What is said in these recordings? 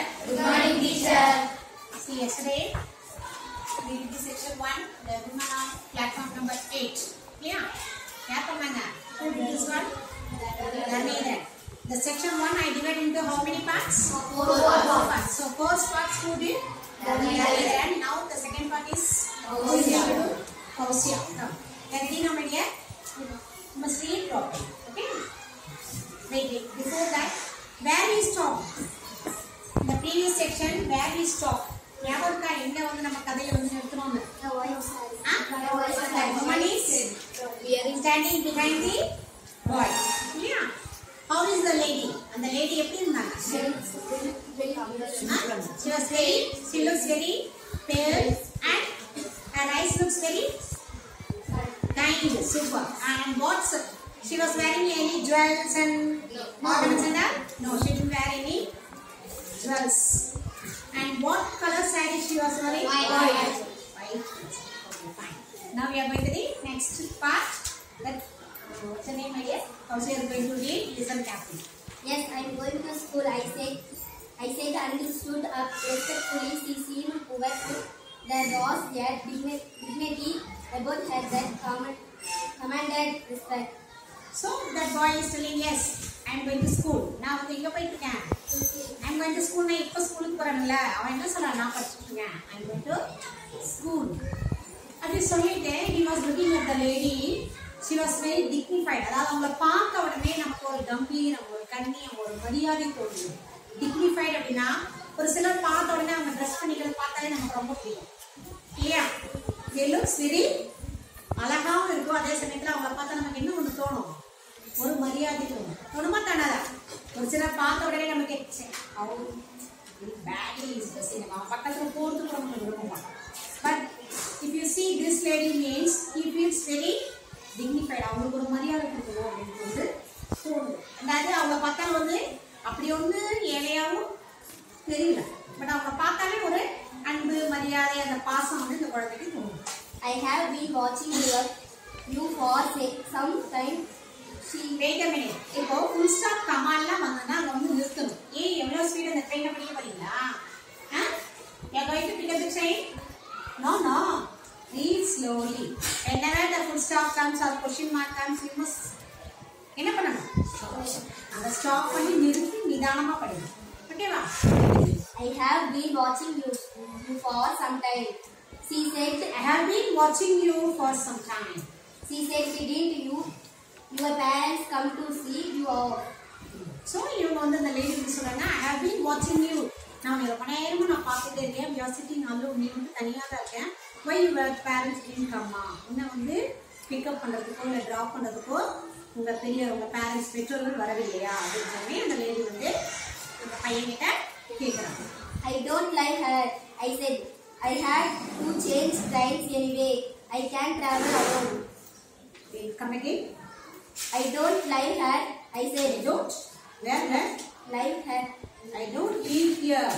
Good morning, teacher. See, yesterday we did the section 1, the women on platform number 8. Yeah? Yeah, Pamana? Who did this one? Dharmendra. The section 1 I divided into how many parts? Four Four parts. So, first part who did? Dharmendra. And now the second part is? Fauzia. Fauzia. Come. Can you know, my dear? You must read properly. Okay? Wait, wait. Before that, where we stop? இந்த previous section where we stop ஞாபகம் இருக்கா எங்க வந்து நம்ம கதையை வந்து நிறுத்தணும்னு That woman is standing behind the boy இல்லையா how is the lady அந்த lady எப்படி இருந்தாங்க Huh? she was very she looks very pale and her eyes looks very kind super and what's she was wearing any jewels and ornaments and all no she didn't wear any jewels. And what color saree she was wearing? White. White. White. Okay, fine. Now we are going to the next part. That what's the name, my dear? Also, you are going to read. Listen carefully. Yes, I'm going to school. I said, I said and stood up respectfully. She seemed powerful. There was a digni- dignity about her that command- commanded respect. So that boy is telling yes, I am going to school. நான் வந்து எங்க போயிட்டு இருக்கேன் I am going to school நான் இப்போ ஸ்கூலுக்கு போறேன்ல அவன் என்ன சொல்றான் நான் படிச்சுட்டு இருக்கேன் I am going to school. அப்படி சொல்லிட்டு he was looking at the lady she was very dignified அதாவது அவங்கள பார்த்த உடனே நமக்கு ஒரு கம்பீரம் ஒரு கண்ணியம் ஒரு மரியாதை தோணுது dignified அப்படின்னா ஒரு சிலர் பார்த்த உடனே அவங்க ட்ரெஸ் பண்ணிக்கிறது பார்த்தாலே நமக்கு ரொம்ப பிடிக்கும் இல்லையா they looks very அழகாவும் இருக்கும் அதே சமயத்துல அவங்கள பார்த்தா நமக்கு என்ன ஒண்ணு தோணும் ஒரு மரியாதை தோணும் தோணுமா தானாதா ஒரு சிலர் பார்த்த உடனே நமக்கு ச்சே, அவங்க பேட்லி இஸ் ட்ரெஸ்ஸிங் அவன் பக்கத்துல போறது கூட நமக்கு விரும்ப மாட்டோம் but if you see this lady means he feels very dignified அவங்களுக்கு ஒரு மரியாதை கொடுக்கணும் அப்படின்னு வந்து தோணுது அதாவது அவங்க பார்த்தா வந்து அப்படி ஒன்று ஏழையாவும் தெரியல பட் அவங்க பார்த்தாலே ஒரு அன்பு மரியாதை அந்த பாசம் வந்து இந்த குழந்தைக்கு தோணும் I have been watching your, you for say- some time. She wait a minute இப்போ ஃபுல் ஸ்டாப் கமால்லாம் வந்தனா அங்க வந்து நிறுத்தணும் ஏன் எவ்வளவு ஸ்பீட் அந்த ட்ரெயினை படிக்க போறீங்களா ah you are going to pick up the train no no read slowly whenever the full stop comes or question mark comes you must என்ன பண்ணணும் அந்த ஸ்டாப் பண்ணி நிறுத்தி நிதானமா படிக்கணும் ஓகேவா I have been watching you, you for some time. She said, I have been watching you for some time she said, didn't you, your parents come to see you off? So இவங்க வந்து அந்த lady வந்து சொல்றாங்க I have been வாட்சிங் you நான் உங்களை ரொம்ப நேரமா நான் பார்த்துட்டே இருக்கேன் வி ஆர் சிட்டிங் அல்லோ நீ வந்து தனியாக தான் இருக்கேன் why your parents didn't come உன்னை வந்து பிக்கப் பண்ணுறதுக்கோ இல்லை ட்ராப் பண்ணுறதுக்கோ உங்கள் பெரிய உங்கள் பேரண்ட்ஸ் பெற்றோர்கள் வரவில்லையா அப்படின்னு சொல்லி அந்த லேடி வந்து அந்த பையன்கிட்ட கேட்குறாங்க I don't like her. I said, I had to change trains anyway. I can't travel alone. Come again I don't like her. I I said, don't where where like her. I don't live here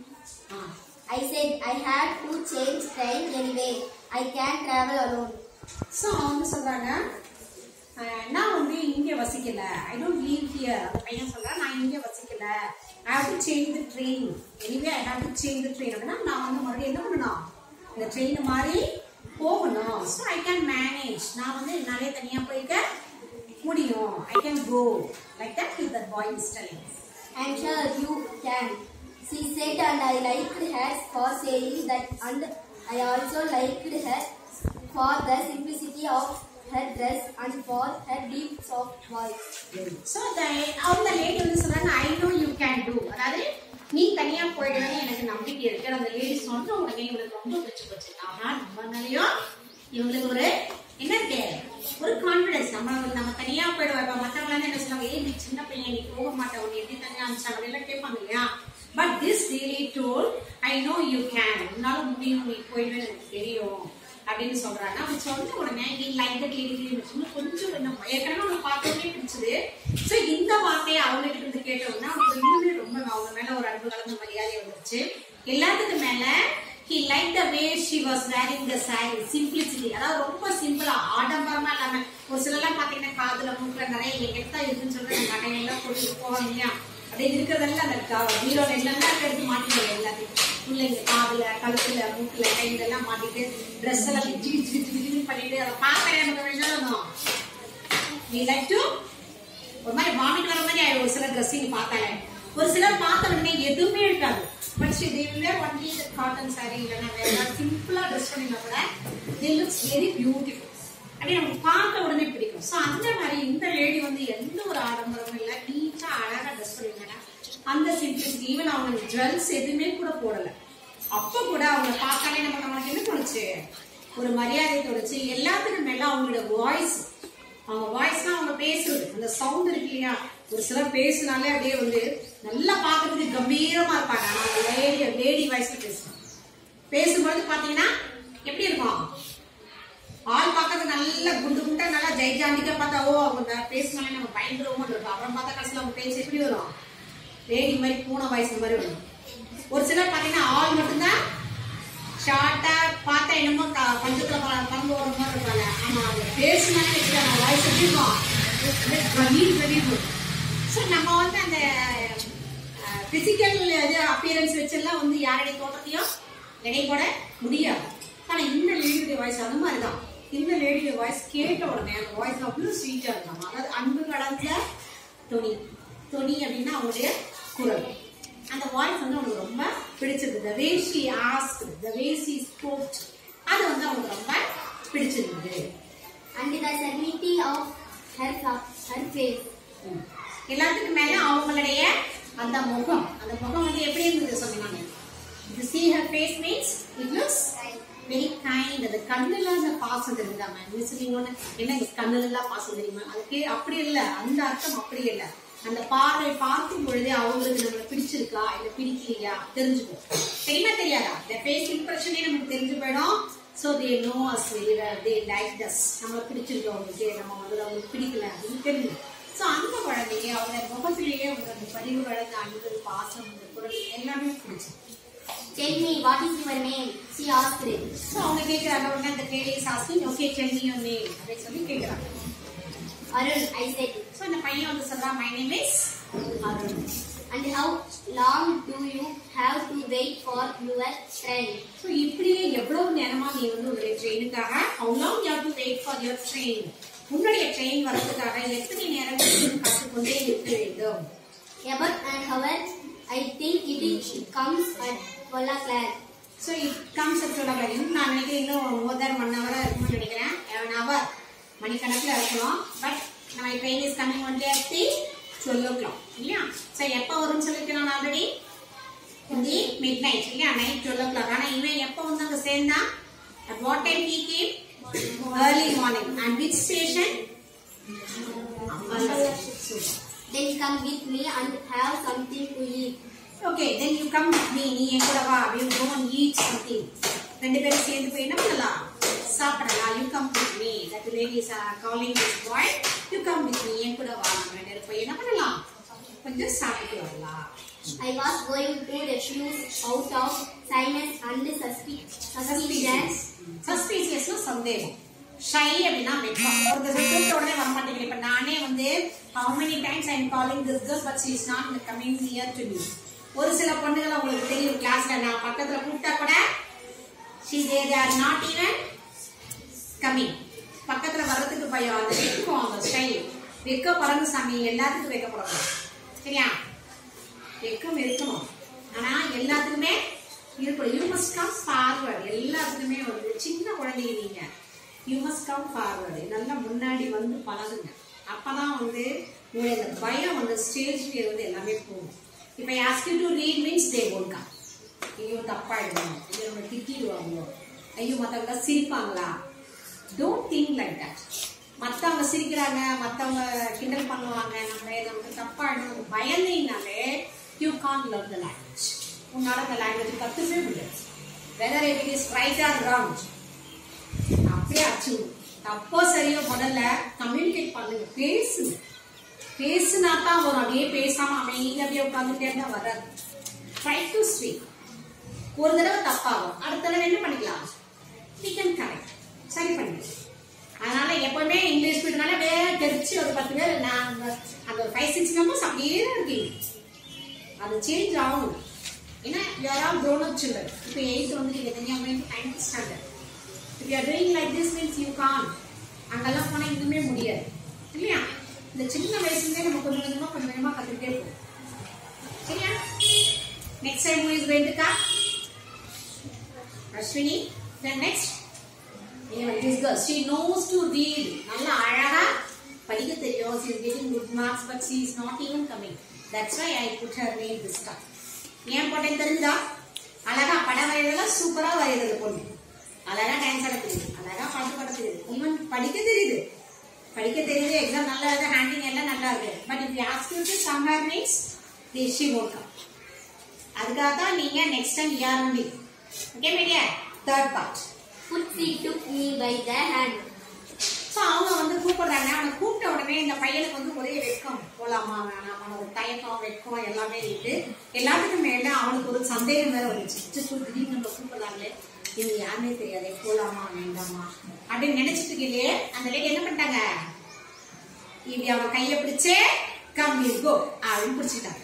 ah I said, I had to change train anyway. I can't travel alone. So அவங்க வந்து சொல்றாங்க அஹ், நான் வந்து இங்கே வசிக்கல I don't live here அந்த பையன் சொல்றான் நான் இங்கே வசிக்கல I have to change the train anyway I have to change the train அப்படின்னா நான் வந்து மறுபடியும் என்ன பண்ணணும் இந்த ட்ரெயின் மாதிரி போகணும் ஸோ ஐ கேன் மேனேஜ் நான் வந்து என்னாலே தனியாக போய்க்க முடியும் I can go like that is that boy is telling I'm sure you can. She said, and I liked her for saying that, and I also liked her for the simplicity of her dress and for her deep soft voice. So அவங்க lady வந்து சொல்றாங்க I know you can do அதாவது நீ தனியா போயிடுவேன்னு எனக்கு நம்பிக்கை இருக்கு அந்த லேடி சொன்ன உடனே இவங்களுக்கு ரொம்ப பிடிச்சு போச்சு ஆனா நம்ம மேலேயும் இவங்களுக்கு ஒரு என்ன இருக்கு ஒரு கான்பிடன்ஸ் நம்ம நம்ம தனியா போயிடுவோம் இப்ப மத்தவங்க எல்லாம் என்ன சொல்லுவாங்க ஏய் நீ சின்ன பையன் நீ போக மாட்டேன் உன்னை எப்படி தனியா அனுப்பிச்சாங்க அப்படிலாம் கேட்பாங்க இல்லையா but this really told I know you can உன்னால முடியும் நீ போயிடுவேன்னு எனக்கு தெரியும் அப்படின்னு சொல்றாங்க அவன் சொன்ன உடனே நீ லைக் தட் லேடி கொஞ்சம் நம்ம ஏற்கனவே அவங்க பார்த்தோன்னே பிடிச்சது ஸோ இந்த வார்த்தையை அவங்க கிட்ட இருந்து கேட்ட உடனே அவனுக்கு இன்னுமே ரொம்ப அவங்க மேல ஒரு அன்பு கலந்த மரியாதை வந்துருச்சு எல்லாத்துக்கும் மேல he liked the way she was wearing the saree simplicity அதாவது ரொம்ப சிம்பிளா ஆடம்பரமா இல்லாம ஒரு சிலர்லாம் பாத்தீங்கன்னா காதுல மூக்குல நிறைய எங்கெடுத்தா இருக்குன்னு சொல்லிட்டு நகையெல்லாம் போட்டு போவாங்க இல்லையா அப்படியே இருக்கிறதெல்லாம் அந்த பீரோல என்னெல்லாம் இருக்கு எடுத்து மாட்டிடுவோம் எல்லாத்தையும் பிள்ளைங்க காதுல கழுத்துல மூக்குல கையிலெல்லாம் மாட்டிட்டு ட்ரெஸ் எல்லாம் ஜிகி ஜிகி ஜிகி ஜிகின்னு பண்ணிட்டு அதை பார்க்கறே நமக்கு வேணும் நீ லைக் டு ஒரு மாதிரி வாமிட் வர மாதிரி ஆயிடும் ஒரு சில ட்ரெஸ்ஸிங் பார்த்தாலே ஒரு சிலர் பார்த்த உடனே எதுவுமே இருக்காது but see they wear only cotton saree இல்லைன்னா வேற ஏதாவது சிம்பிளா ட்ரெஸ் பண்ணினா கூட தே லுக்ஸ் வெரி பியூட்டிஃபுல் அப்படியே நமக்கு பார்த்த உடனே பிடிக்கும் ஸோ அந்த மாதிரி இந்த லேடி வந்து எந்த ஒரு ஆடம்பரமும் இல்லை நீட்டா அழகா ட்ரெஸ் பண்ணிருந்தாங்க அந்த சிம்பிளிசிட்டி ஈவன் அவங்க ஜுவல்ஸ் எதுவுமே கூட போடல அப்போ கூட அவங்க பார்த்தாலே நமக்கு நம்மளுக்கு என்ன தோணுச்சு ஒரு மரியாதை தோணுச்சு எல்லாத்துக்கும் மேல அவங்களோட வாய்ஸ் அவங்க வாய்ஸ்லாம் அவங்க பேசுறது அந்த சவுண்ட் இருக்கு இல்லையா ஒரு சிலர் பேசினாலே அப்படியே வந்து நல்லா பார்க்கறதுக்கு கம்பீரமா இருப்பாங்க ஆனா அவங்க லேடி லேடி வாய்ஸ்ல பேசுவாங்க பேசும்பொழுது பாத்தீங்கன்னா எப்படி இருக்கும் ஆள் பார்க்கறது நல்ல குண்டு குண்டா நல்லா ஜெய்ஜாண்டிக்கா பார்த்தா ஓ அவங்க பேசினாலே நம்ம பயந்துருவோம் இருக்கும் அப்புறம் பார்த்தா கடைசியில் அவங்க பேசி எப்படி வரும் லேடி மாதிரி பூனை வாய்ஸ் மாதிரி வரும் ஒரு சிலர் பாத்தீங்கன்னா ஆள் மட்டும்தான் ஷார்ட்டா பார்த்தா என்னமோ க- பஞ்சத்துல ப- பங்கு வர மாதிரி இருப்பாங்க ஆனா அவங்க பேசினாலே எப்படி அவங்க வாய்ஸ் எப்படி இருக்கும் அப்படியே கணீர் கணீர் ஸோ நம்ம வந்து அந்த பிசிக்கல் இது அப்பியரன்ஸ் வச்செல்லாம் வந்து யாருடைய தோட்டத்தையும் எடை போட முடியாது ஆனா இந்த லேடியுடைய வாய்ஸ் அந்த மாதிரி தான் இந்த லேடியுடைய வாய்ஸ் கேட்ட உடனே அந்த வாய்ஸ் அவ்வளோ ஸ்வீட்டா இருக்கும் அதாவது அன்பு கலந்த தொனி தொனி அப்படின்னா அவங்களுடைய குரல் அந்த வாய்ஸ் வந்து அவங்களுக்கு ரொம்ப பிடிச்சிருந்தது the way she asked the way she spoke அது வந்து அவங்களுக்கு ரொம்ப பிடிச்சிருந்தது and the serenity of her, her face. ம். எல்லாத்துக்கும் மேல அவங்களுடைய அந்த முகம் அந்த முகம் வந்து எப்படி இருந்தது சொன்னாங்க இது see her face means it looks very kind அந்த கண்ணுல அந்த பாசம் தெரியுதாம மிஸ்லிங் ஒண்ணு என்ன இந்த கண்ணுல எல்லாம் பாசம் தெரியுமா அதுக்கு அப்படி இல்ல அந்த அர்த்தம் அப்படி இல்ல அந்த பார்வை பார்க்கும் பொழுதே அவங்களுக்கு நம்மள பிடிச்சிருக்கா இல்ல பிடிக்கலையா தெரிஞ்சுக்கும் தெரியுமா தெரியாதா இந்த ஃபேஸ் இம்ப்ரெஷனே நமக்கு தெரிஞ்சு போயிடும் so they know us very they like us நம்மளை பிடிச்சிருக்கோம் அவங்களுக்கு நம்ம வந்து அவங்களுக்கு பிடிக்கல அப்படின்னு தெரியும் ஸோ அந்த குழந்தைங்க அவங்க முகத்திலேயே அவங்க அந்த பதிவு வளர்ந்த அன்பு பாசம் அந்த குரல் எல்லாமே பிடிச்சி Tell me, what is your name? She asked. So அவங்க கேட்குறாங்க உடனே அந்த கேள்வி சாஸ்திரி ஓகே சென்னை ஒன்னே அப்படின்னு சொல்லி கேட்குறாங்க Arun, I said. ஸோ இந்த பையன் வந்து சொல்றான் my name is Arun And how long do you have to wait for your train? So இப்படியே எவ்வளவு நேரமா நீ வந்து உன்னுடைய ட்ரெயினுக்காக how long you have to wait for your train உன்னுடைய ட்ரெயின் வரதுக்காக எத்தனை நேரம் நீ காத்துக்கொண்டே இருக்க வேண்டும் About an hour. I think it is it comes at 12 o'clock. So it comes at twelve o இன்னும் நான் நினைக்கிறேன் இன்னும் மோர் தேன் ஒன் ஹவர் இருக்கும்னு நினைக்கிறேன் ஒன் ஹவர் மணிக்கணக்கில் இருக்கணும் பட் நம்ம train is coming one day at the twelve o'clock இல்லையா ஸோ எப்போ வரும்னு சொல்லியிருக்கேன் நான் ஆல்ரெடி தி மிட் நைட் இல்லையா நைட் டுவெல் ஓ கிளாக் ஆனால் இவன் எப்போ வந்து அங்கே சேர்ந்தான் at what time he came early morning and which station Then come with me and have something to eat. Okay then you come with me நீ என் கூட வா will go and eat something ரெண்டு பேரும் சேர்ந்து போய் என்ன பண்ணலாம் சாப்பிடலாம் you come with me that ladies are calling this boy you come with me என் கூட வா நம்ம ரெண்டு பேரும் போய் என்ன பண்ணலாம் கொஞ்சம் சாப்பிட்டு வரலாம் I was going to refuse out of silence and suspi- suspicion. சஸ்பீசியஸ்னா சந்தேகம் ஷை அப்படின்னா வெட்கம் ஒரு கூப்பிட்ட உடனே வர மாட்டேங்குது இப்ப நானே வந்து how many times I am calling this girl but she is not coming near to me ஒரு சில பொண்ணுகள் உங்களுக்கு தெரியும் கிளாஸ்ல நான் பக்கத்துல கூப்பிட்டா கூட she they they are not even coming பக்கத்துல வர்றதுக்கு பயம் அந்த வெக்கம் அந்த ஷை வெக்க பறந்து சாமி எல்லாத்துக்கும் வைக்கப்படணும் சரியா வெக்கம் இருக்கணும் ஆனா எல்லாத்துக்குமே இருக்கணும் யூ மஸ்ட் கம் ஃபார்வர்ட் எல்லாத்துக்குமே வந்து சின்ன குழந்தைங்க நீங்க யூ மஸ்ட் கம் ஃபார்வர்டு நல்லா முன்னாடி வந்து பழகுங்க அப்பதான் வந்து உங்களுடைய அந்த பயம் வந்து ஸ்டேஜ்ல வந்து எல்லாமே போகும் இப்போ ask you to read means they won't come ஐயோ தப்பாயிடும் ஐயோ நம்ம திட்டிடுவாங்களோ ஐயோ மற்றவங்க சிரிப்பாங்களா டோன்ட் திங்க் லைக் தட் மற்றவங்க சிரிக்கிறாங்க மற்றவங்க கிண்டல் பண்ணுவாங்க நம்ம நமக்கு தப்பாயிடும் பயந்தீங்கனாலே you can't learn the language உன்னால அந்த லாங்குவேஜ் கற்றுக்கவே முடியாது whether it is right or wrong அப்படியே அச்சு தப்போ சரியோ முதல்ல கம்யூனிகேட் பண்ணுங்க பேசுங்க பேசுனா தான் வரும் அப்படியே பேசாம அமைதியா அப்படியே உட்காந்துட்டே இருந்தா வராது ட்ரை டு ஸ்பீக் ஒரு தடவை தப்பாகும் அடுத்த தடவை என்ன பண்ணிக்கலாம் we can correct சரி பண்ணிக்கலாம் அதனால எப்பவுமே இங்கிலீஷ் மீடியம்னால வேற தெரிச்சு ஒரு பத்து பேர் நான் அந்த- அந்த ஃபைவ் சிக்ஸ் மெம்பர்ஸ் அப்படியே தான் இருக்கீங்க அது சேஞ்ச் ஆகும் ஏன்னா you are all grown up children இப்போ எயித் வந்து நீங்க தனியாக going to ninth standard if you are doing like this means you can't அங்கெல்லாம் போனா இன்னுமே முடியாது இல்லையா இந்த சின்ன வயசுலேயே நம்ம கொஞ்சம் கொஞ்சமா கொஞ்சம் கொஞ்சமா கத்துக்கிட்டே போகும் சரியா next time who is going to come Ashwini then next even this girl she knows to read நல்லா அழகா படிக்க தெரியும் she is getting good marks but she is not even coming that's why i put her name this time ஏன் போட்டேன் தெரிஞ்சா அழகா படம் வரையறதெல்லாம் சூப்பரா வரையறது பொண்ணு அழகா டான்ஸ் ஆட தெரியுது அழகா பாட்டு பாட தெரியுது ஈவன் படிக்க தெரியுது படிக்க தெரியுது எக்ஸாம் நல்லா இருக்கு ஹேண்டிங் எல்லாம் நல்லா இருக்கு but if you ask you to some her names they she won't come அதுக்காக தான் நீங்க நெக்ஸ்ட் டைம் யார் only okay media third part Putsi took me by the hand. So அவங்க வந்து கூப்பிடுறாங்க அவனை கூப்பிட்ட உடனே இந்த பையனுக்கு வந்து ஒரே வெட்கம் போலாமா வேணாமா ஒரு தயக்கம் வெட்கம் எல்லாமே இருக்கு எல்லாத்துக்கும் மேல அவனுக்கு ஒரு சந்தேகம் வேற வந்துச்சு அச்சச்சோ, திடீர்னு நம்ம கூப்பிடுறாங்களே இது யாருமே தெரியாதே போலாமா வேண்டாமா அப்படின்னு நினைச்சிட்டு இருக்கையிலே அந்த லேடி என்ன பண்ணிட்டாங்க இப்படி அவன் கையை பிடிச்சே கம் கோ அப்படின்னு பிடிச்சிட்டாங்க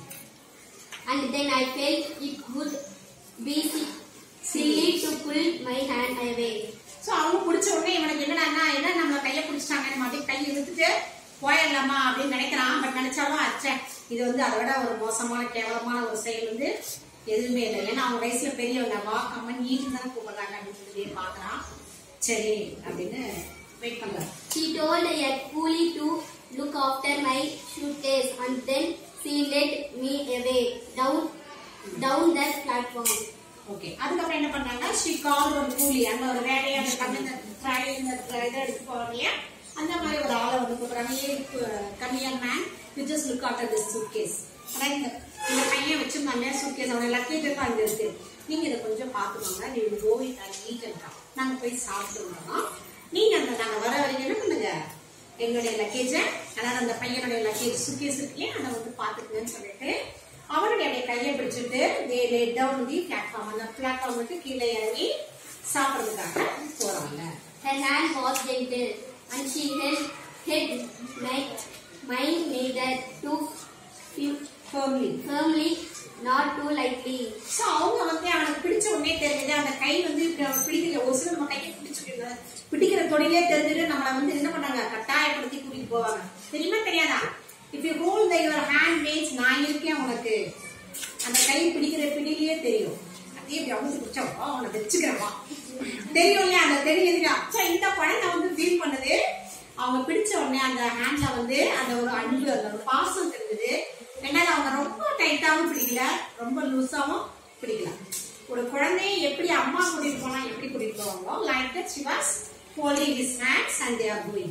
And then I felt it would be si- silly to pull my hand away. So அவங்க பிடிச்ச உடனே இவனுக்கு என்னடான்னா என்ன நம்மள கையை பிடிச்சிட்டாங்க நம்ம அப்படியே கையை இழுத்துட்டு போயிடலாமா அப்படின்னு நினைக்கிறான் பட் நினைச்சாலும் அச்சே இது வந்து அதை விட ஒரு மோசமான கேவலமான ஒரு செயல் வந்து எதுவுமே இல்லை ஏன்னா அவங்க வயசுல பெரியவங்க வா கம்மன் ஈட்டு தானே கூப்பிடுறாங்க அப்படின்னு சொல்லி பாக்குறான் சரி அப்படின்னு வெயிட் பண்றாரு She told a coolie to look after my suitcase and then she led me away down down that platform. Okay அதுக்கப்புறம் என்ன பண்ணாங்க ஸ்ரீ கால் ஒரு கூலி அந்த ஒரு வேலையை அந்த கம்மி இந்த ட்ரை இந்த இதை எடுத்து போவாங்க இல்லையா அந்த மாதிரி ஒரு ஆளை வந்து கூப்பிடுறாங்க hey come on man you just look after this suitcase ஆனால் இந்த இந்த பையன் வச்சிருந்தாங்க சூட் கேஸ் அவனோட லக்கேஜ் எல்லாம் அங்கே இருக்கு நீங்க இதை கொஞ்சம் பார்த்துக்கோங்க நீ கோவி நீட் இருக்கோம் நாங்க போய் சாப்பிட்டுருந்தோம் நீங்க அந்த நாங்க வர வரைக்கும் என்ன பண்ணுங்க எங்களுடைய லக்கேஜை அதாவது அந்த பையனுடைய லக்கேஜ் சுக்கேஸ் இருக்கே அதை வந்து பார்த்துக்கங்கன்னு சொல்லிட்டு அவனுடைய அப்படியே கையை பிடிச்சிட்டு தே லே டவுன் தி பிளாட்ஃபார்ம் அந்த பிளாட்ஃபார்முக்கு கீழே இறங்கி சாப்பிட்றதுக்காக போறாங்க Her hand was gentle and she held held my mine neither too fi- family firmly nor too lightly. So அவங்க வந்து அவனுக்கு பிடிச்ச உடனே தெரிஞ்சது அந்த கை வந்து இப்படி அவனுக்கு பிடிக்கல ஒரு சிலர் நம்ம கையை பிடிச்சிட்டு பிடிக்கிற தொழிலே தெரிஞ்சுட்டு நம்மளை வந்து என்ன பண்ணாங்க கட்டாயப்படுத்தி கூட்டிட்டு போவாங்க தெரியுமா தெரியாதா if you hold the your hand means நான் இருக்கேன் உனக்கு அந்த கை பிடிக்கிற பிடியிலேயே தெரியும் அதே இப்படி அவங்க பிடிச்சோம் அவனை வச்சுக்கிறவா தெரியும் இல்லையா அந்த தெரியுதுங்க ஸோ இந்த குழந்தை வந்து ஃபீல் பண்ணுது அவங்க பிடிச்ச உடனே அந்த ஹேண்ட்ல வந்து அந்த ஒரு அன்பு அந்த ஒரு பாசம் தெரிஞ்சது ரெண்டாவது அவங்க ரொம்ப டைட்டாவும் பிடிக்கல ரொம்ப லூஸாவும் பிடிக்கல ஒரு குழந்தையை எப்படி அம்மா கூட்டிட்டு போனா எப்படி கூட்டிட்டு போவாங்களோ like that she was holding his hands and they are going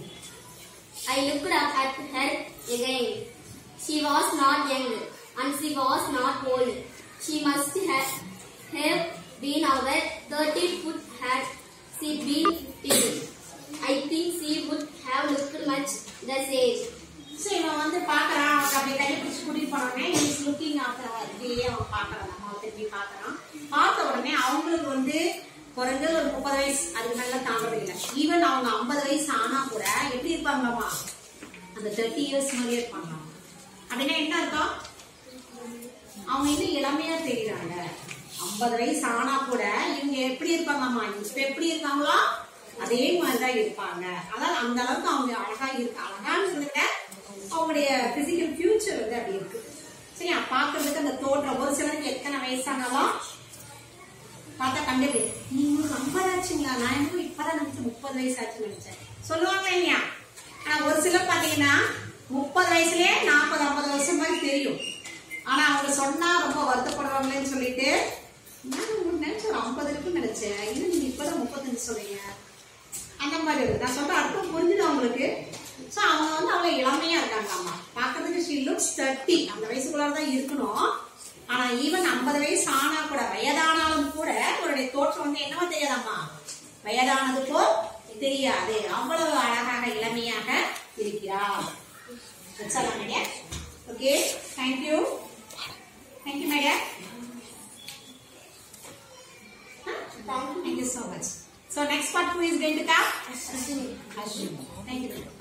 I looked up at her again. She was not young and she was not old. She must have, have been over 30 foot had she been 50. I think she would have looked much the same. So இவன் வந்து பார்க்கறான் அவனுக்கு அப்படியே கையை பிடிச்சி கூட்டிட்டு போனோடனே is looking after அப்படியே அவன் பார்க்கறான் அம்மாவை திரும்பி பார்க்கறான் பார்த்த உடனே அவங்களுக்கு வந்து குறைஞ்சது ஒரு முப்பது வயசு அதுக்கு மேல தாண்டது இல்லை ஈவன் அவங்க ஐம்பது வயசு ஆனா கூட எப்படி இருப்பாங்களாமா அந்த தேர்ட்டி இயர்ஸ் மாதிரியே இருப்பாங்க அப்படின்னா என்ன அர்த்தம் அவங்க இன்னும் இளமையா தெரியுறாங்க ஐம்பது வயசு ஆனா கூட இவங்க எப்படி இருப்பாங்கம்மா இப்ப எப்படி இருக்காங்களோ அதே மாதிரிதான் இருப்பாங்க அதாவது அந்த அளவுக்கு அவங்க அழகா இருக்கு அழகான்னு சொல்லுங்க அவங்களுடைய பிசிக்கல் ஃபியூச்சர் வந்து அப்படி இருக்கு சரியா பாக்குறதுக்கு அந்த தோற்றம் ஒரு சிலருக்கு எத்தனை வயசானாலும் பார்த்தா கண்டுபிடி நீ உங்களுக்கு ஐம்பது ஆச்சுங்களா நான் என்ன இப்பதான் நினைச்சேன் முப்பது வயசு ஆச்சுன்னு நினைச்சேன் சொல்லுவாங்க இல்லையா ஆனா ஒரு சிலர் பாத்தீங்கன்னா முப்பது வயசுலயே நாற்பது ஐம்பது வருஷம் மாதிரி தெரியும் ஆனா அவங்க சொன்னா ரொம்ப வருத்தப்படுவாங்களேன்னு சொல்லிட்டு நான் உங்களுக்கு நினைச்சேன் ஒரு ஐம்பது இருக்குன்னு நினைச்சேன் இன்னும் நீங்க இப்பதான் முப்பத்தஞ்சு சொல்றீங்க அந்த மாதிரி இருக்கு நான் சொல்ற அர்த்தம் புரிஞ்சுது அவங்களுக்கு ஸோ அவங்க வந்து அவ்வளோ இளமையா இருக்காங்க அம்மா பார்க்கறதுக்கு ஷீ லுக்ஸ் தேர்ட்டி அந்த வயசுக்குள்ளார தான் இருக்கணும் ஆனா ஈவன் ஐம்பது வயசு ஆனா கூட வயதானாலும் கூட அவருடைய தோற்றம் வந்து என்னவா தெரியாதாம்மா வயதானது போல் தெரியாது அவ்வளவு அழகாக இளமையாக இருக்கிறார் okay thank you thank you madam Thank you so much. So next part who is going to come? Ashwini. Thank you.